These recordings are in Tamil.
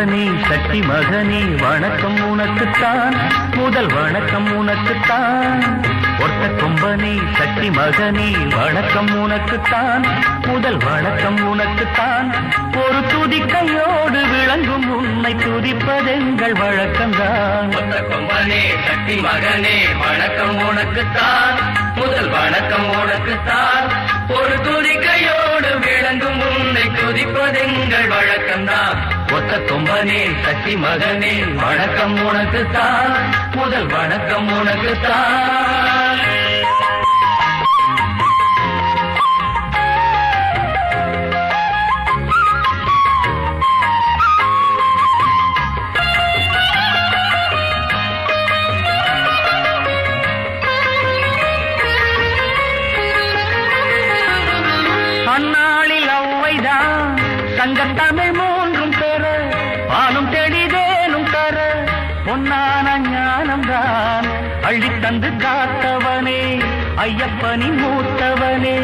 கொம்பனே சக்தி மகனே வணக்கம் உனக்குத்தான் முதல் வணக்கம் உனக்குத்தான் ஒட்ட கொம்பனே சக்தி மகனே வணக்கம் உனக்குத்தான் முதல் வணக்கம் உனக்குத்தான் ஒரு துதிக்கையோடு விளங்கும் உன்னை துதிப்பதெங்கள் வழக்கம்தான் ஒத்த கொம்பனே சக்தி மகனே வணக்கம் உனக்குத்தான் முதல் வணக்கம் உனக்குத்தான் ஒரு துதிக்கையோடு விளங்கும் உன்னை துதிப்பதெங்கள் வழக்கம்தான் ஒத்த கொம்பனே சக்தி மகனே வணக்கம் உனக்குத்தான் முதல் வணக்கம் உனக்குத்தான் அந்நாளில் ஔவைதான் சங்கத்தமிழ் மூன்றும் பெற ஆணும் தெளிதேனும் தர பொன்னான ஞானம்தான் அள்ளித் தந்து காத்தவனே ஐயப்பனின் மூத்தவனே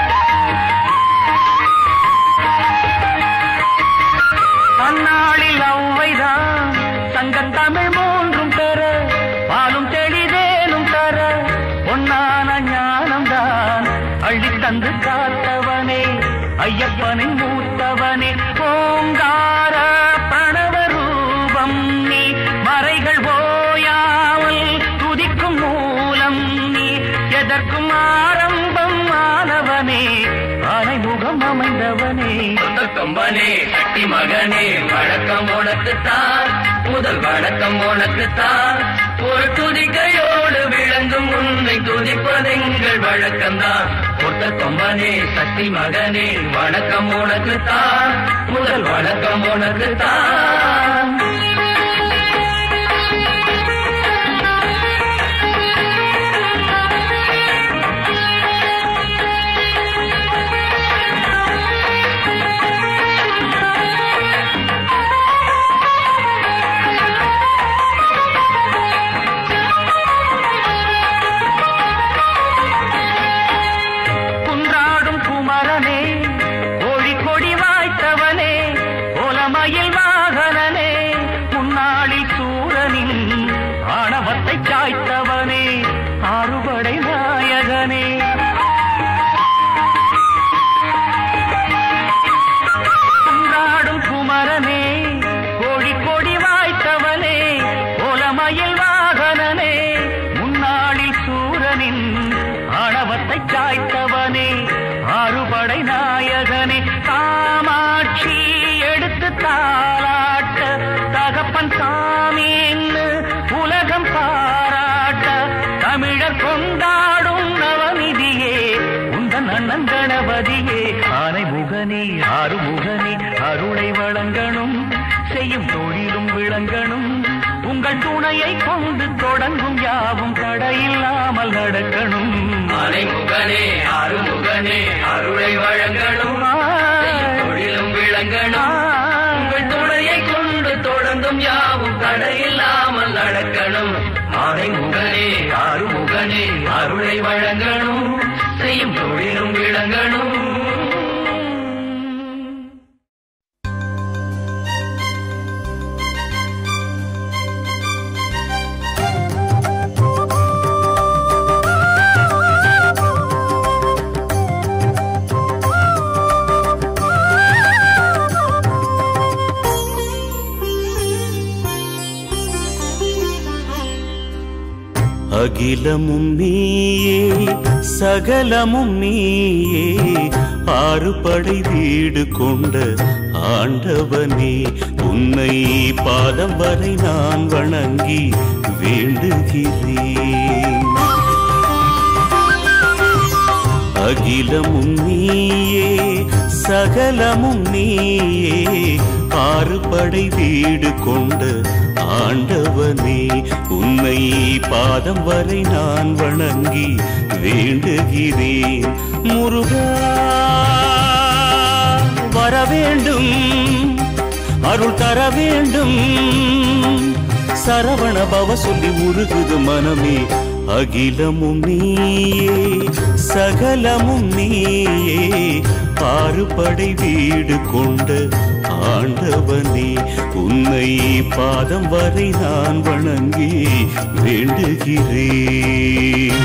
அந்நாளில் ஔவைதான் சங்கத்தமிழ் மூன்றும் பெற பாலும் தெளிதேனும் தர பொன்னான ஞானம்தான் அள்ளித் தந்து காத்தவனே ஐயப்பனின் மூத்தவனே ஓங்கார பிரணவ ரூபம் நீ மறைகள் ஓயாமல் துதிக்கும் மூலம் நீ எதற்கும் ஆரம்பம் ஆனவனே ஆனைமுகம் அமைந்தவனே ஒத்த கொம்பனே சக்தி மகனே வணக்கம் உனக்குத்தான் முதல் வணக்கம் உனக்குத்தான் ஒரு துதிக்கையோடு விளங்கும் உன்னை துதிப்பதெங்கள் வழக்கம்தான் ஒத்த கொம்பனே சக்தி மகனே வணக்கம் உனக்குத்தான் முதல் வணக்கம் உனக்குத்தான் குன்றாடும் குமரனே கோழி கொடி வாய்த்தவனே கோலமயில் வாகனனே முன்னாளில் சூரனின் ஆணவத்தை சாய்த்தவனே ஆறுபடை நாயகனே குன்றாடும் குமரனே கோழி கொடி வாய்த்தவனே கோலமயில் வாகனனே முன்னாளில் சூரனின் ஆணவத்தை சாய்த்தவனே ஆறுபடை நாயகனே காமாட்சி எடுத்து தாளாட்ட தகப்பன் சாமின்னு உலகம் பாராட்ட தமிழர் கொண்டாடும் நவநிதியே உந்தன் அண்ணன் கணபதியே ஆனை முகனே ஆறு முகனே அருளை வழங்கணும் செய்யும் தொழிலும் விளங்கணும் உங்கள் துணையை கொண்டு தொடங்கும் யாவும் தடையில்லாமல் நடக்கணும் மலைமுகனே அருமுகனே அருளை வழங்கணும் தொழிலும் விளங்கணும் உங்கள் துணையை கொண்டு தொடர்ந்தும் யாவும் தடையில்லாமல் நடக்கணும் மலைமுகனே அருமுகனே அருளை வழங்கணும் செய்யும் தொழிலும் விளங்கணும் அகிலமும் நீயே சகலமும் நீயே ஆறு படை வீடு கொண்ட ஆண்டவனே உன்னை பாதம் வரை நான் வணங்கி வேண்டுகிறேன் அகிலமும் நீயே சகலமும் நீயே ஆறு படை வீடு கொண்ட ஆண்டவனே உன்னை பாதம் வரை நான் வணங்கி வேண்டுகிறேன் முருகா வர வேண்டும் அருள் தர வேண்டும் சரவண பவ சொல்லி உருகுது மனமே அகிலமும் நீயே சகலமும் நீயே ஆறு படை வீடு கொண்ட ஆண்டவனே உன்னை பாதம் வரை நான் வணங்கி வேண்டுகிறேன்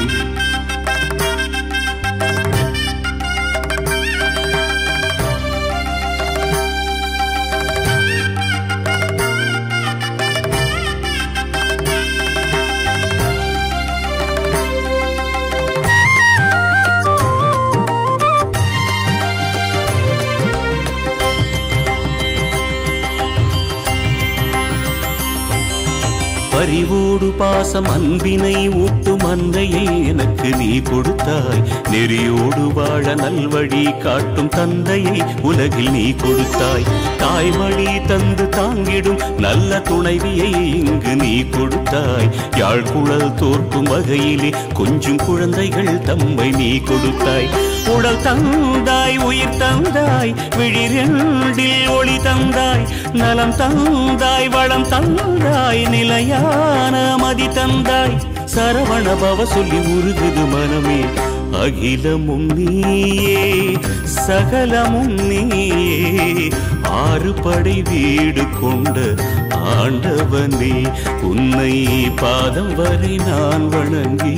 பரிவோடு பாசம் அன்பினை ஊட்டும் அன்னையை எனக்கு நீ கொடுத்தாய் நெறியோடு வாழ நல்வழி காட்டும் தந்தையை உலகில் நீ கொடுத்தாய் தாய்மொழி தந்து தாங்கிடும் நல்ல துணைவியை இங்கு நீ கொடுத்தாய் யாழ்குழல் தோற்கும் வகையிலே கொஞ்சம் குழந்தைகள் தம்மை நீ கொடுத்தாய் உடல் தந்தாய் உயிர் தந்தாய் விழிரெண்டில் ஒளி தந்தாய் நலம் தந்தாய் வளம் தந்தாய் நிலையான மதி தந்தாய் சரவண பவ சொல்லி உருகுது மனமே அகிலமும் நீயே சகலமும் நீயே ஆறு படை வீடு கொண்ட ஆண்டவனே உன்னை பாதம் வரை நான் வணங்கி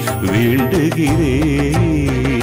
வேண்டுகிறேன்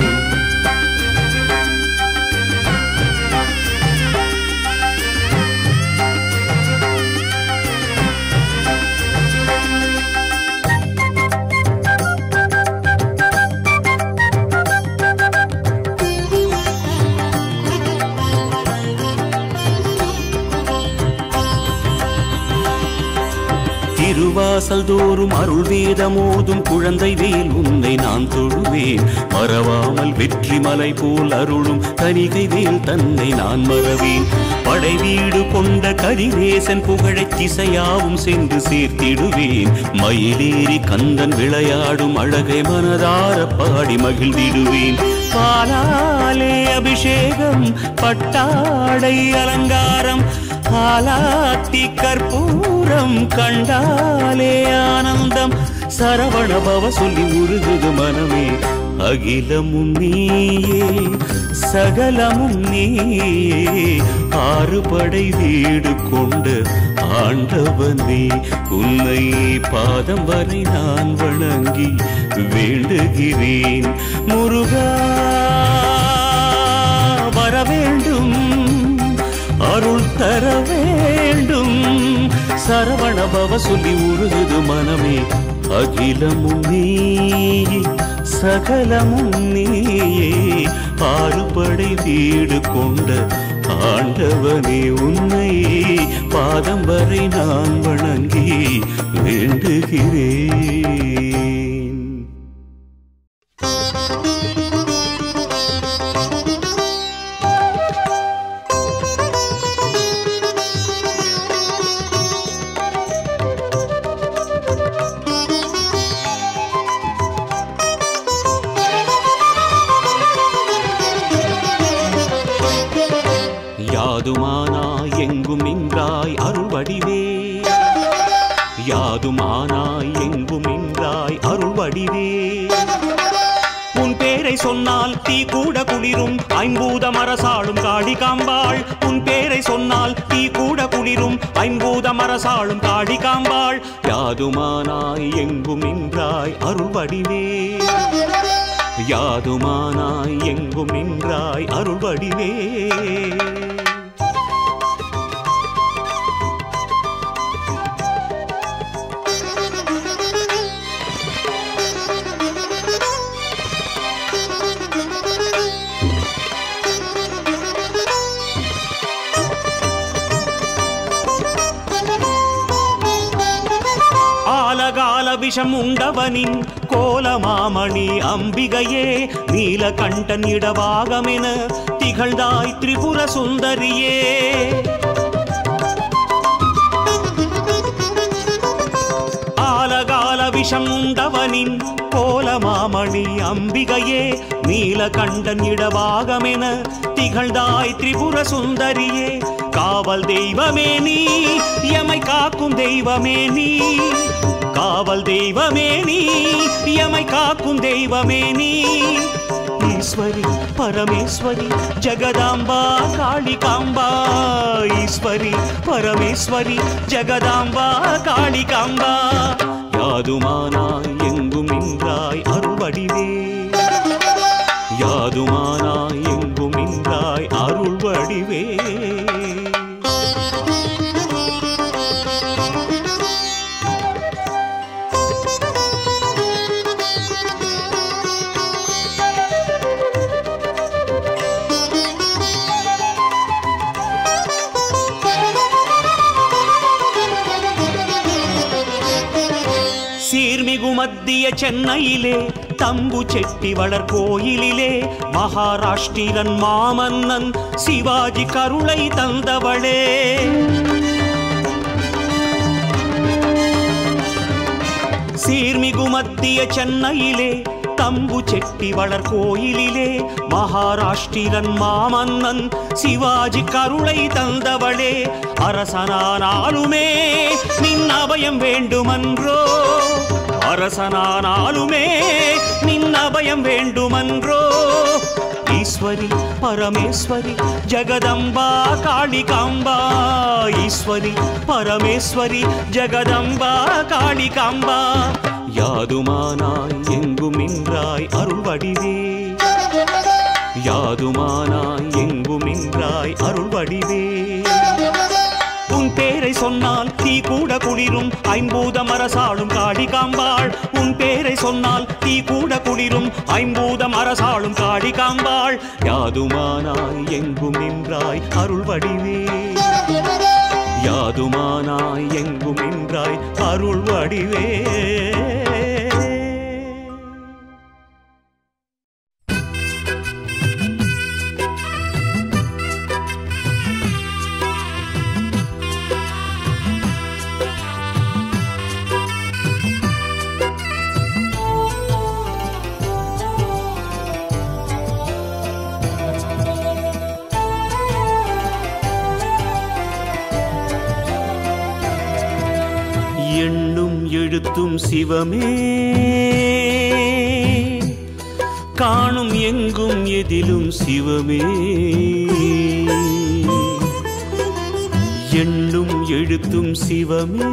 திருவாசல் தோறும் அருள் வேதமோதும் குழந்தை வேல் உன்னை நான் தொழுவேன் மறவாமல் வெற்றி மலை போல் அருளும் தனிகை வேல் தன்னை நான் மறவேன் படை வீடு கொண்ட கரிநேசன் புகழைத் திசையாவும் சென்று சேர்த்திடுவேன் மயிலேறி கந்தன் விளையாடும் அழகை மனதார பாடி மகிழ்ந்திடுவேன் பாலாலே அபிஷேகம் பட்டாடை அலங்காரம் ஆலாத்தி கற்பூரம் கண்டாலே ஆனந்தம் சரவண பவ சொல்லி உருகுது மனமே அகிலமும் நீயே சகலமும் நீயே ஆறு படை வீடு கொண்டு ஆண்டவனே உன்னை பாதம் வரை நான் வணங்கி வேண்டுகிறேன் முருகா வர வேண்டும் அருள் தர வேண்டும் சரவண பவ சொல்லி உருகுது மனமே அகிலமும் நீயே சகலமும் நீயே ஆறுபடை வீடு கொண்ட ஆண்டவனே உன்னை பாதம் வரை நான் வணங்கி வேண்டுகிறேன் யாதுமானாய் எங்கும் நின்றாய் அருள் வடிவே யாதுமானாய் எங்கும் நின்றாய் அருள் வடிவே உன் பேரை சொன்னால் தீ கூட குளிரும் ஐம்பூதம் அரசாளும் காடி காம்பாள் உன் பேரை சொன்னால் தீ கூட குளிரும் ஐம்பூதம் அரசாளும் காடி காம்பாள் யாதுமானாய் எங்கும் நின்றாய் அருள் வடிவே யாதுமானாய் எங்கும் நின்றாய் அருள் வடிவே ஆலகால விஷம் உண்டவனின் கோலமாமணி அம்பிகையே நீலகண்டன் இடவாகமென திகழ்ந்தாய் திரிபுர சுந்தரியே ஆலகால விஷம் உண்டவனின் கோலமாமணி அம்பிகையே நீலகண்டன் இடவாகமென திகழ்ந்தாய் திரிபுர சுந்தரியே காவல் தெய்வமே நீ எமை காக்கும் தெய்வமே நீ காவல் தெய்வமே நீ எமை காக்கும் தெய்வமே நீ ஈஸ்வரி பரமேஸ்வரி ஜெகதாம்பா காளிகாம்பா ஈஸ்வரி பரமேஸ்வரி ஜெகதாம்பா காளிகாம்பா யாதுமானாய் எங்கும் நின்றாய் அருள்வடிவே யாதுமானாய் எங்கும் நின்றாய் அருள்வடிவே சீர்மிகு மத்திய சென்னையிலே தம்பு செட்டி வளர் கோயிலிலே மகாராஷ்டிரன் மாமன்னன் சிவாஜி கருளை தந்தவளே சீர்மிகு மத்திய சென்னையிலே தம்பு செட்டி வளர் கோயிலிலே மகாராஷ்டிரன் மாமன்னன் சிவாஜி கருளை தந்தவளே அரசனானாலுமே நின் அபயம் வேண்டுமன்றோ அரசனானாலுமே நின் அபயம் வேண்டுமன்றோ ஈஸ்வரி பரமேஸ்வரி ஜெகதம்பா காளிகாம்பா ஈஸ்வரி பரமேஸ்வரி ஜெகதம்பா காளிகாம்பா யாதுமானாய் எங்கும் நின்றாய் அருள்வடிவே யாதுமானாய் எங்கும் நின்றாய் அருள்வடிவே உன் பேரை சொன்னால் தீ கூட குளிரும் ஐம்பூதம் அரசாளும் காளிகாம்பாள் உன் பேரை சொன்னால் தீ கூட குளிரும் ஐம்பூதம் அரசாளும் காளிகாம்பாள் யாதுமானாய் எங்கும் நின்றாய் அருள் வடிவே யாதுமானாய் எங்கும் நின்றாய் அருள் வடிவே எண்ணும் எழுத்தும் சிவமே காணும் எங்கும் எதிலும் சிவமே எண்ணும் எழுத்தும் சிவமே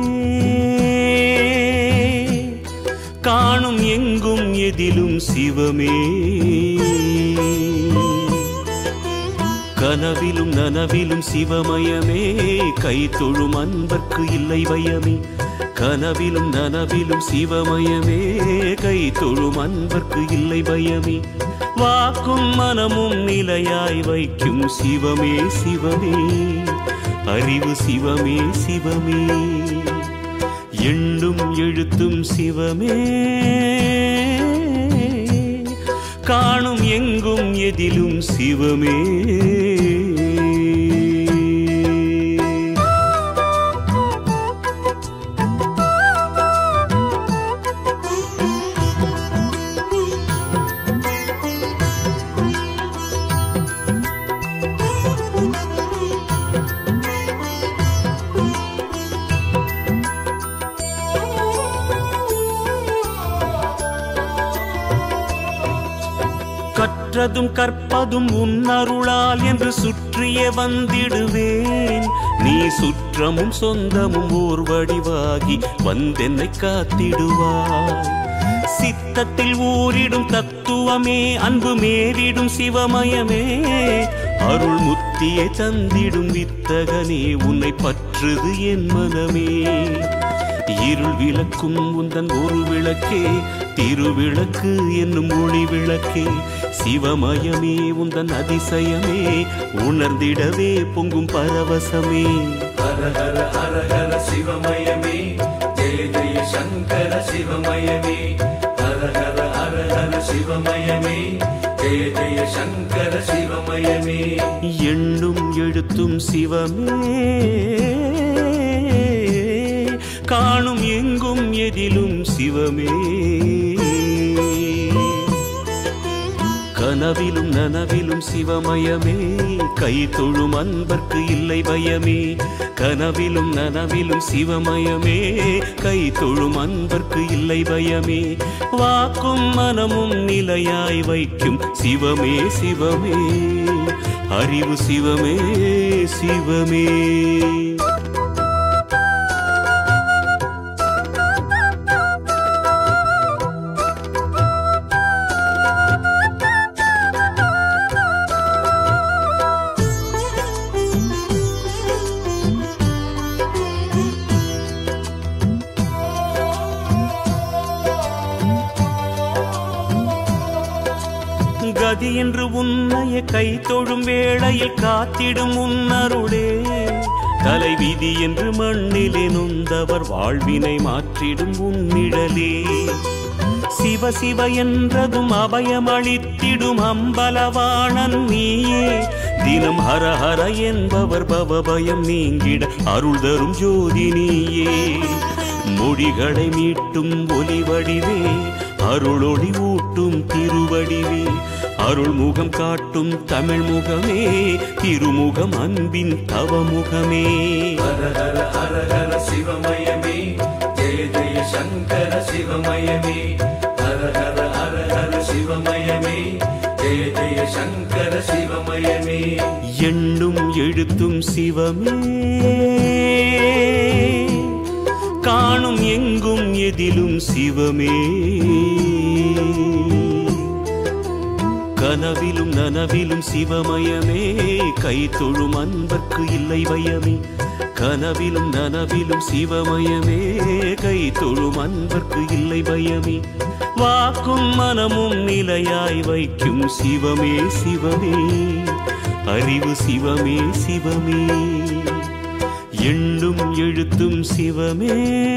காணும் எங்கும் எதிலும் சிவமே கனவிலும் நனவிலும் சிவமயமே கை தொழும் அன்பர்க்கு இல்லை பயமே கனவிலும் நனவிலும் சிவமயமே கை தொழும் அன்பர்க்கு இல்லை பயமே வாக்கும் மனமும் நிலையாய் வைக்கும் சிவமே சிவமே அறிவு சிவமே சிவமே எண்ணும் எழுத்தும் சிவமே காணும் எங்கும் எதிலும் சிவமே கற்றதும் கற்பதும் உன்னருளால் என்று சுற்றிய வந்திடுவேன் நீ சுற்றமும் சொந்தமும் ஓர் வடிவாகி வந்தென்னை காத்திடுவாய் சித்தத்தில் ஊரிடும் தத்துவமே அன்பு மேறிடும் சிவமயமே அருள் முத்தியை தந்திடும் வித்தகனே உன்னை பற்றுது என் மனமே இருள் விளக்கும் உந்தன் ஒரு விளக்கே திருவிளக்கு என்னும் ஒளி விளக்கே சிவமயமே உந்தன் அதிசயமே உணர்ந்திடவே பொங்கும் பரவசமே ஹர ஹர ஹர ஹர சிவமயமே ஜெய ஜெய சங்கர சிவமயமே ஹர ஹர ஹர ஹர சிவமயமே ஜெய ஜெய சங்கர சிவமயமே எண்ணும் எழுத்தும் சிவமே காணும் எங்கும் எதிலும் சிவமே கனவிலும் நனவிலும் சிவமயமே கை தொழும் அன்பர்க்கு இல்லை பயமே கனவிலும் நனவிலும் சிவமயமே கை தொழும் அன்பர்க்கு இல்லை பயமே வாக்கும் மனமும் நிலையாய் வைக்கும் சிவமே சிவமே அறிவு சிவமே சிவமே கதி என்று உன்னைய கை தொழும் வேளையில் காத்திடும் உன்னருளே தலைவிதி என்று மண்ணிலே நொந்தவர் வாழ்வினை மாற்றிடும் உன்னிழலே சிவ சிவ என்றதும் அபயமளித்திடும் அம்பலவாணன் நீயே தினம் ஹர ஹர என்பவர் பவபயம் நீங்கிட அருள் தரும் ஜோதி நீயே மொழிகளை மீட்டும் ஒலி வடிவே அருளொளி ஊட்டும் திருவடிவே அருள் முகம் காட்டும் தமிழ் முகமே திருமுகம் அன்பின் தவமுகமே ஹர ஹர ஹர ஹர சிவமயமே ஜெய ஜெய சங்கர சிவமயமே ஹர ஹர ஹர ஹர சிவமயமே ஜெய ஜெய சங்கர சிவமயமே எண்ணும் எழுத்தும் சிவமே காணும் எங்கும் எதிலும் சிவமே கனவிலும் நனவிலும் சிவமயமே கை தொழும் அன்பர்க்கு இல்லை பயமே கனவிலும் நனவிலும் சிவமயமே கை தொழும் அன்பர்க்கு இல்லை பயமே வாக்கும் மனமும் நிலையாய் வைக்கும் சிவமே சிவமே அறிவு சிவமே சிவமே எண்ணும் எழுத்தும் சிவமே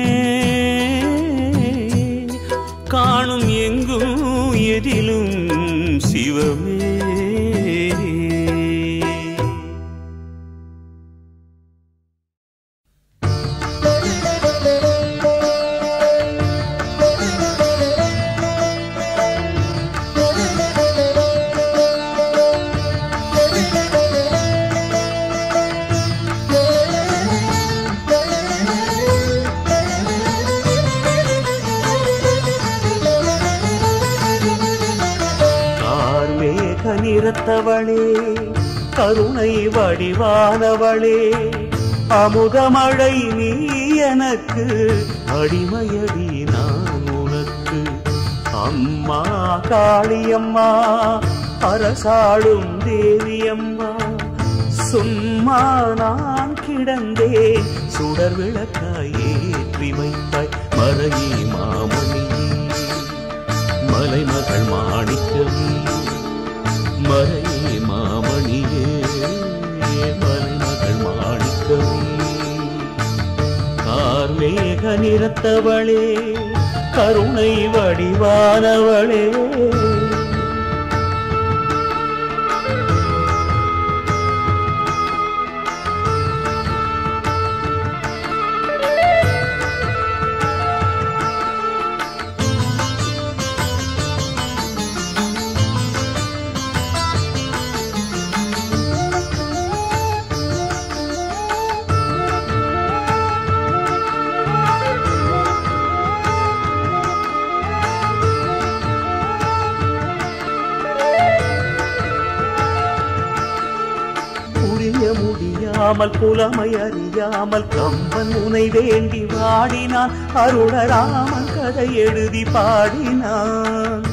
காணும் எங்கும் எதிலும் சிவமே கார்மேக நிறத்தவளே கருணை வடிவானவளே அமுதமழை நீ எனக்கு அடிமையடி நான் உனக்கு அம்மா காளியம்மா அரசாளும் தேவியம்மா சும்மா நான் கிடந்தேன் சுடர் விளக்காய் ஏற்றி வைத்தாய் மறையே மாமணியே மலைமகள் மாணிக்கமே மறையே மாமணியே மலைமகள் மாணிக்கமே கார்மேக நிறத்தவளே கருணை வடிவானவளே புரிய முடியாமல் புலமை அறியாமல் கம்பன் உனை வேண்டி வாடினான் அருளராமன் கதை எழுதி பாடினான்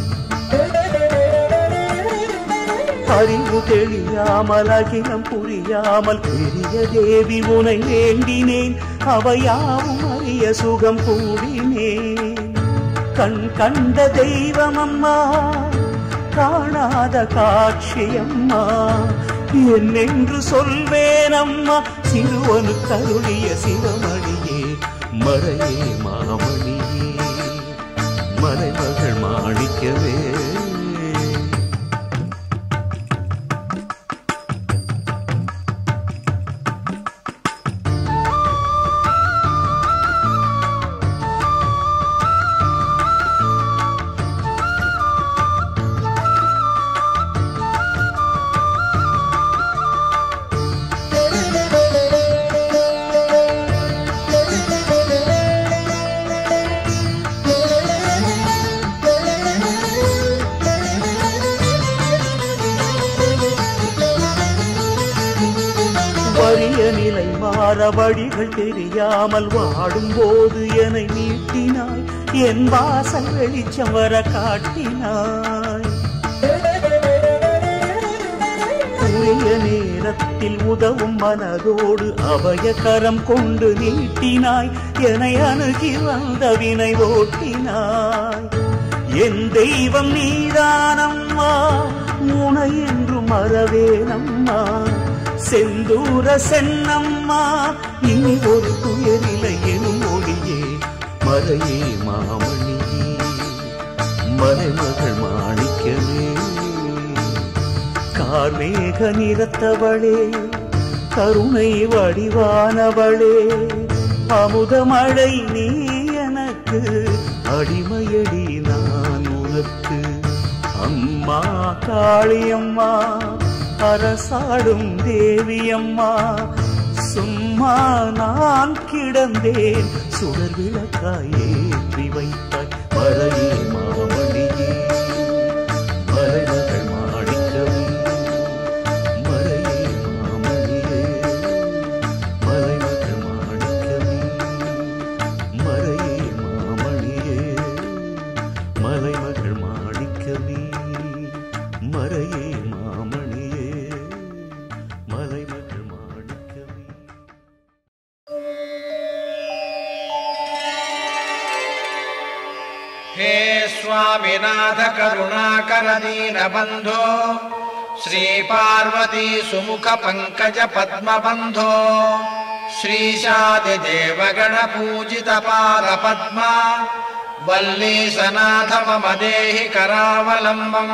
அறிவு தெளியாமல் அகிலம் புரியாமல் பெரிய தேவி உனை வேண்டினேன் அவையாவும் அறிய சுகம் கூடினேன் கண் கண்ட தெய்வம் அம்மா காணாத காட்சியம்மா என்னென்று சொல்வேன் அம்மா சிறுவனு கருளிய சிவமணியே மறையே மாமணியே மலைமகள் மாணிக்கவே உரிய நிலை மாற வழிகள் தெரியாமல் வாடும் போது என்னை மீட்டினாய் என் வாசல் வெளிச்சம் வர காட்டினாய் உரிய நேரத்தில் உதவும் மனதோடு அபயகரம் கொண்டு நீட்டினாய் என்னை அணுகி வந்த வினை ஓட்டினாய் என் தெய்வம் நீதானம்மா உனை என்று மறவேனம்மா செந்தூர சென்னம்மா இனி ஒரு துயரில்லை எனும் ஒளியே மறையே மாமணியே மலைமகள் மாணிக்கமே கார்மேக நிறத்தவளே கருணை வடிவானவளே அமுதமழை நீ எனக்கு அடிமையடி நான் உனக்கு அம்மா காளியம்மா அரசாடும் தேவியம்மா சும்மா நான் கிடந்தேன் சுடர் விளக்காய் ஏற்றி வைத்தாய் மறையே மாமணியே மறைமகள் மாணிக்கமே மறையே மாமணியே மறைமகள் மாணிக்கமே மறையே மாமணியே மலைமகள் மாணிக்கமே மறையே மாமணியே மலைமகள் மாணிக்கமே हे स्वामिनाथ करुणाकर दीनबन्धो श्रीपार्वती सुमुख पङ्कज पद्मबन्धो श्रीशादिदेवगण पूजित पादपद्मा वल्लीसनाथ मम देहि करावलम्बम्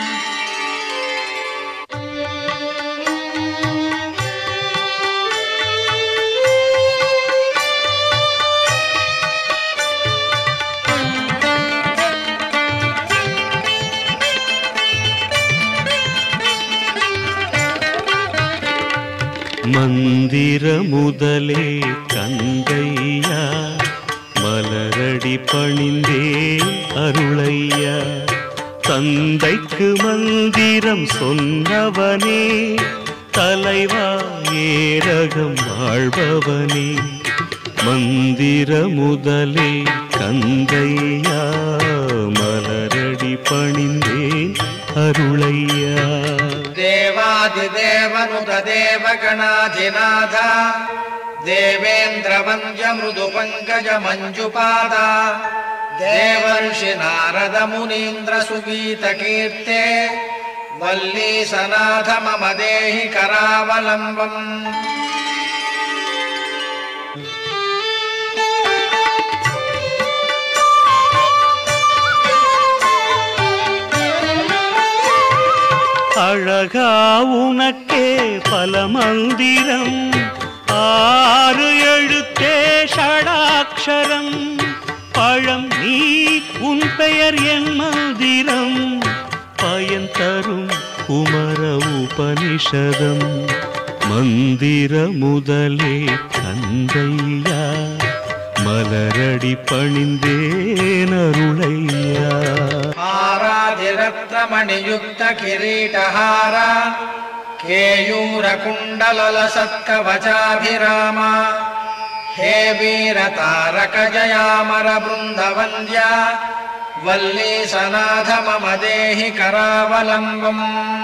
மந்திர முதலே கந்தையா மலரடி பணிந்தே அருளையா தந்தைக்கு மந்திரம் சொன்னவனே தலைவா ஏரகம் வாழ்பவனே மந்திர முதலே கந்தையா மலரடி பணிந்தேன் அருளையா देवादिदेवनुत देवगणाधिनाथ देवेन्द्रवन्द्य मृदुपङ्कज मञ्जुपादा देवर्षि नारद मुनीन्द्र सुगीतकीर्ते वल्लीसनाथ मम देहि करावलम्बम् அழகா உனக்கே பல மந்திரம் ஆறு எழுத்தே ஷடாக்ஷரம் பழம் நீ உன் பெயர் என் மந்திரம் பயன் தரும் குமர உபனிஷதம் மந்திர முதலே கந்தையா மலரடி பணிந்தேன் அருளையா हारादिरत्नमणियुक्त किरीटहार केयूरकुण्डलसत्कवचाभिराम हे वीरतारक जयामर बृन्दवन्द्या वल्लीसनाथ मम देहि करावलम्बम्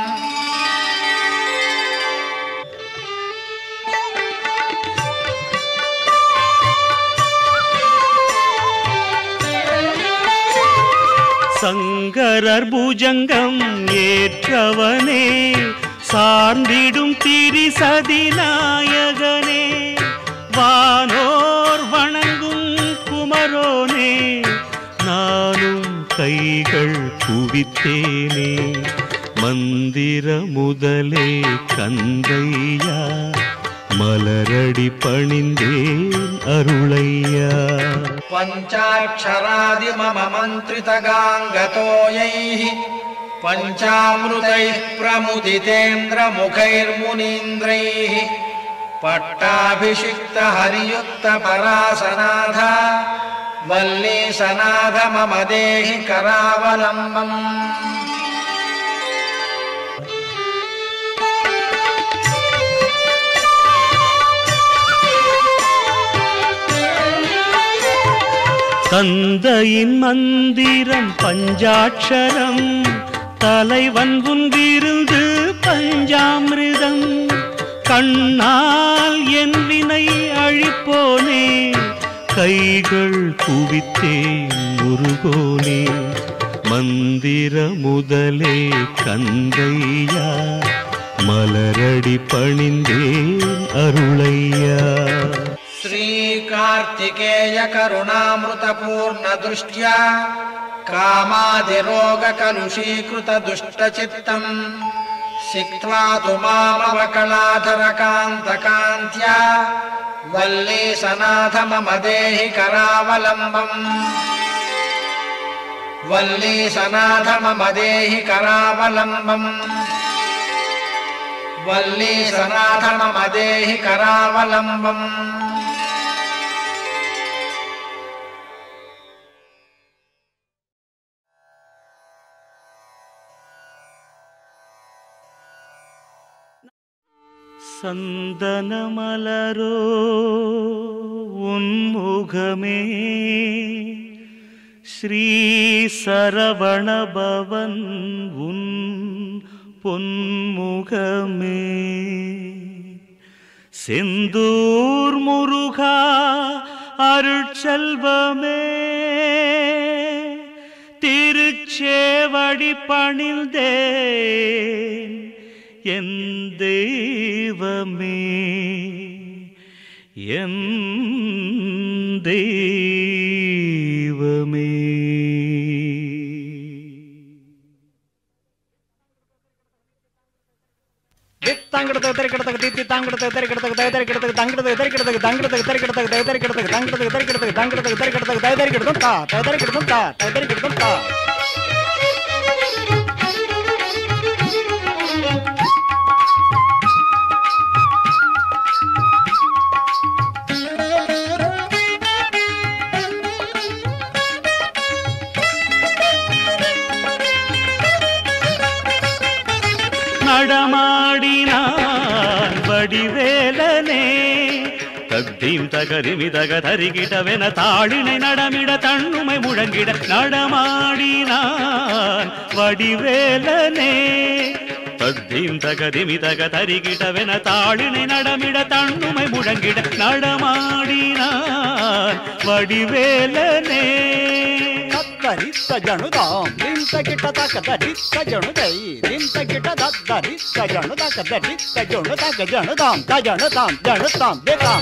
சங்கரர் பூஜங்கம் ஏற்றவனே சார்ந்திடும் திரிசதி நாயகனே வானோர் வணங்கும் குமரோனே நானும் கைகள் குவித்தேனே மந்திர முதலே கந்தையா மலரடி பணிந்தேன் அருளையா पञ्चाक्षरादि मम मन्त्रितगाङ्गतो यैः पञ्चामृतैः प्रमुदितेन्द्रमुखैर्मुनीन्द्रैः पट्टाभिषिक्त हरियुक्त परासनाथ वल्लीसनाथ मम देहि करावलम्बम् தந்தையின் மந்திரம் பஞ்சாட்சரம் தலைவன் உன்றிருந்து பஞ்சாமிர்தம் கண்ணால் என் வினை அழிப்போனே கைகள் குவித்தேன் முருகோனே மந்திர முதலே கந்தையா மலரடி பணிந்தேன் அருளையா श्रीकार्तिकेय करुणामृतपूर्णदृष्ट्या कामादिरोगकलुषीकृतदुष्टचित्तम् सिक्त्वा तु मामवकलाधरकान्तकान्त्या वल्लीसनाथ मम देहि करावलम्बम् वल्लीसनाथ मम देहि करावलम्बम् वल्लीसनाथ मम देहि करावलम्बम् சந்தனமலரோ உன்முகமே ஸ்ரீ சரவணபவன் உன் பொன்முகமே செந்தூர் முருகா அருட்செல்வமே திருச்சேவடி பணிந்தேன் என் தெய்வமே என் தெய்வமே தாங்கிடத்துக்கு தெரிக்கிடத்துக்கு தீத்தி தாங்கிடத்துக்கு தெரிக்கிடத்துக்கு தய தெரிக்கிடத்துக்கு தங்கிடத்துக்கு தெரிக்கிடத்துக்கு தங்கிடத்துக்கு தெரிக்கிடத்துக்கு தய தெரிக்கிடத்துக்கு தங்கிடத்துக்கு தெரிக்கிடத்துக்கு தங்கிடத்துக்கு தெரிக்கிடத்துக்கு தய தெரிக்கிடத்தும் தா தய தெரிக்கிடத்தும் தா தய தெரிக்கிடத்தும் தா நடமாடினான் வடிவேலனே தத்தீம் தகரிமி தக தரிகிடவென தாளினை நடமிட தன்னுமை முழங்கிட நடமாடினான் வடிவேலனே தத்தீம் தகதிமி தக தரிகிடவென தாளினை நடமிட தன்னுமை முழங்கிட நடமாடினான் வடிவேலனே தத்தரித்த ஜனுதாம் ದಿಂತ ಗಿಟ್ಟ ತಕ ದರಿತ್ತ ಜನುದೈ ದಿಂತ ಗಿಟ್ಟ ದರಿತ್ತ ಜನು ತಕ ದರಿತ್ತ ಜನು ತಕ ಜನುದಾಂ ತ ಜನುದಾಂ ಜನುತಾಂ ಬೇತಾಂ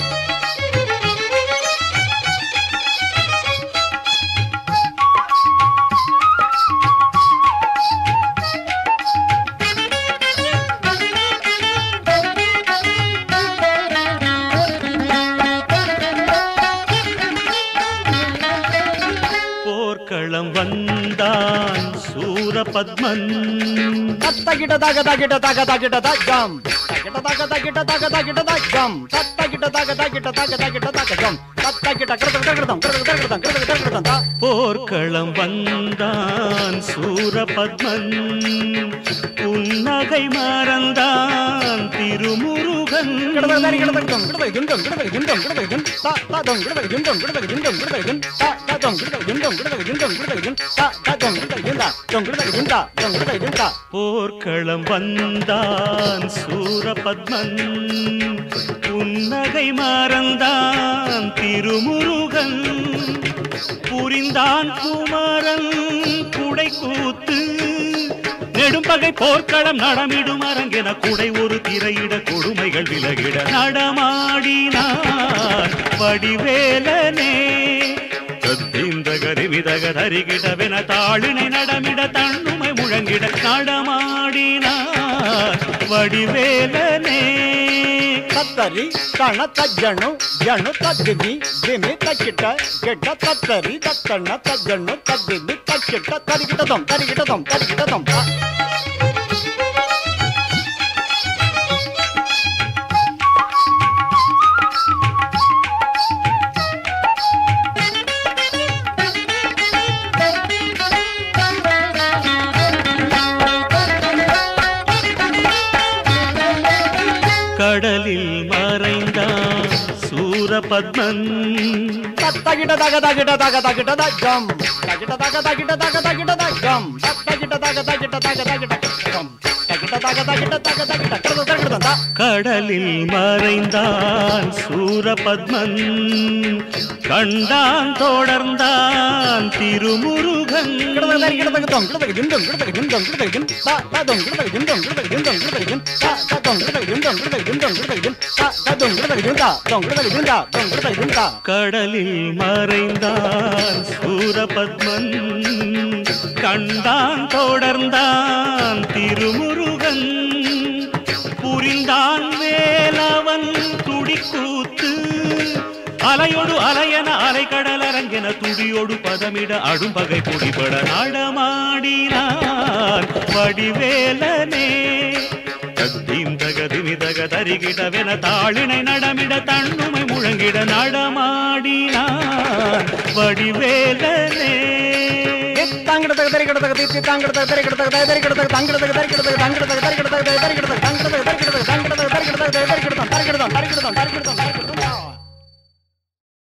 போர்க்களம் வந்தான் சூரபத்மன் ತತ್ತ ಗಿಟ ತಗ ತಗಿಟ ತಗ ತಗಿಟ ತಗ್ಗಂ ತಗಿಟ ತಗ ತಗಿಟ ತಗ ತಗಿಟ ತಗ್ಗಂ ತತ್ತ ಗಿಟ ತಗ ತಗಿಟ ತಗ ತಗಿಟ ತಗ್ಗಂ ತತ್ತ ಗಿಟ ಕೃತ ಕೃತಂ ಕೃತ ಕೃತಂ ಕೃತ ಕೃತಂ ತ போர்க்களம் வந்தான் சூரபத்மன் புன்னகை மறந்தான் திருமுருகன் ಗಿಡದ ದಾರಿ ಗಿಡದ ಗಿಡಂ ಗಿಡದ ಗಿಂಡಂ ಗಿಡದ ಗಿಂಡಂ ಗಿಡದ ಗಿಂ ತ ತ ದಂ ಗಿಡದ ಗಿಂಡಂ ಗಿಡದ ಗಿಂಡಂ ಗಿಡದ ಗಿಂ ತ ತ ದಂ ಗಿಡದ ಗಿಂಡಂ ಗಿಡದ ಗಿಂಡಂ ಗಿಡದ ಗಿಂ ತ ತ ದಂ ಗಿಡದ ಗಿಂಡ ದಂ ಗಿಡದ ಗಿಂಡ ದಂ ಗಿಡದ ಗಿಂಡ போர்க்களம் வந்தான் சூரபத்மன் புன்னகை மறந்தான் திருமுருகன் புரிந்தான் குமரன் குடை கூத்து நெடும்பகை போர்க்களம் நடமிடும் அரங்கென குடை ஒரு திரையிட கொடுமைகள் விலகிட நடமாடினான் வடிவேலனே தத்திந்தகரிமிதக தரிகிடவென தாளினை நடமிட தன்னுமை முழங்கிட நடமாடினான் வடிவேலனே ತತ್ತರಿ ತಣ ತಜ್ಜಣು ಜಣು ತದ್ದಿಮಿ ದಿಮಿ ತಕ್ಕಿಟ ಗಿಡ್ಡ ತತ್ತರಿ ತತ್ತಣ್ಣ ತಜ್ಜಣ್ಣು ತದ್ದಿಮಿ ತಕ್ಕಿಟ ತರಿಗಿಟದಂ ತರಿಗಿಟದಂ ತರಿಗಿಟದಂ ತ கடலில் மறைந்தான் சூரபத்மன் தகிட தக தகிட தக தகிட தகம் தகிட தக தகிட தக தகிட தகம் தகிட தக தகிட தக தகிட தகம் தகிட தக தகிட தக தகிட தக தகிட தக கடலில் மறைந்தான் சூரபத்மன் கண்டான் தொடர்ந்தான் திருமுருகன் கடலில் மறைந்தான் சூரபத்மன் கண்டான் தொடர்ந்தான் திருமுருகன் புரிந்தான் வேலவன் துடிக்கூத்து அலையொடு அலையன அலைக்கடல் அரங்கென துடியோடு பதமிட அடும்பகை பொடிபட நடமாடினான் வடிவேலனே தத்தீம் தகதிமி தக தரிகிடவென தாளினை நடமிட தன்னுமை முழங்கிட நடமாடினான் வடிவேலனே தங்கிட